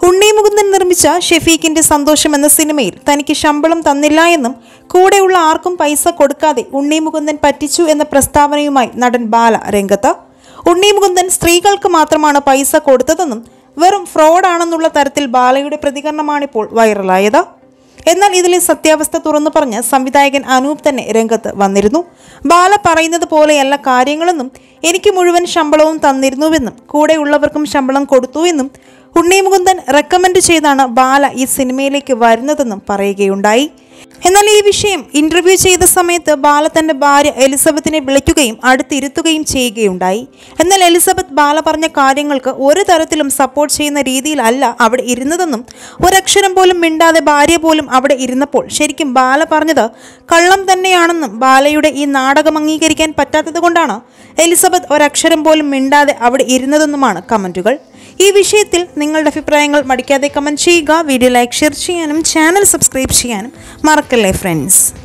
ഉണ്ണി മുകുന്ദൻ നിർമ്മിച്ച ഷെഫീഖിന്റെ സന്തോഷം എന്ന സിനിമയിൽ തനിക്ക് ശമ്പളം തന്നില്ല എന്നും കൂടെയുള്ള ആർക്കും പൈസ കൊടുക്കാതെ ഉണ്ണി മുകുന്ദൻ പറ്റിച്ചു എന്ന പ്രസ്താവനയുമായി നടൻ ബാല രംഗത്ത് ഉണ്ണി മുകുന്ദൻ സ്ത്രീകൾക്ക് മാത്രമാണ് പൈസ കൊടുത്തതെന്നും വെറും ഫ്രോഡാണെന്നുള്ള തരത്തിൽ ബാലയുടെ പ്രതികരണമാണിപ്പോൾ വൈറലായത് എന്നാൽ ഇതിലെ സത്യാവസ്ഥ തുറന്നു പറഞ്ഞ് സംവിധായകൻ അനൂപ് തന്നെ രംഗത്ത് വന്നിരുന്നു ബാല പറയുന്നത് പോലെയല്ല കാര്യങ്ങളെന്നും എനിക്ക് മുഴുവൻ ശമ്പളവും തന്നിരുന്നുവെന്നും കൂടെയുള്ളവർക്കും ശമ്പളം കൊടുത്തുവെന്നും ഉണ്ണി മുകുന്ദൻ റെക്കമെൻഡ് ചെയ്താണ് ബാല ഈ സിനിമയിലേക്ക് വരുന്നതെന്നും പറയുകയുണ്ടായി എന്നാൽ ഈ വിഷയം ഇന്റർവ്യൂ ചെയ്ത സമയത്ത് ബാല തന്റെ ഭാര്യ എലിസബത്തിനെ വിളിക്കുകയും അടുത്തിരുത്തുകയും ചെയ്യുകയുണ്ടായി എന്നാൽ എലിസബത്ത് ബാല പറഞ്ഞ കാര്യങ്ങൾക്ക് ഒരു തരത്തിലും സപ്പോർട്ട് ചെയ്യുന്ന രീതിയിലല്ല അവിടെ ഇരുന്നതെന്നും ഒരക്ഷരം പോലും മിണ്ടാതെ ഭാര്യ പോലും അവിടെ ഇരുന്നപ്പോൾ ശരിക്കും ബാല പറഞ്ഞത് കള്ളം തന്നെയാണെന്നും ബാലയുടെ ഈ നാടകം അംഗീകരിക്കാൻ പറ്റാത്തത് കൊണ്ടാണ് എലിസബത്ത് ഒരക്ഷരം പോലും മിണ്ടാതെ അവിടെ ഇരുന്നതെന്നുമാണ് കമന്റുകൾ ഈ വിഷയത്തിൽ നിങ്ങളുടെ അഭിപ്രായങ്ങൾ മടിക്കാതെ കമൻറ്റ് ചെയ്യുക വീഡിയോ ലൈക്ക് ഷെയർ ചെയ്യാനും ചാനൽ സബ്സ്ക്രൈബ് ചെയ്യാനും മറക്കല്ലേ ഫ്രണ്ട്സ്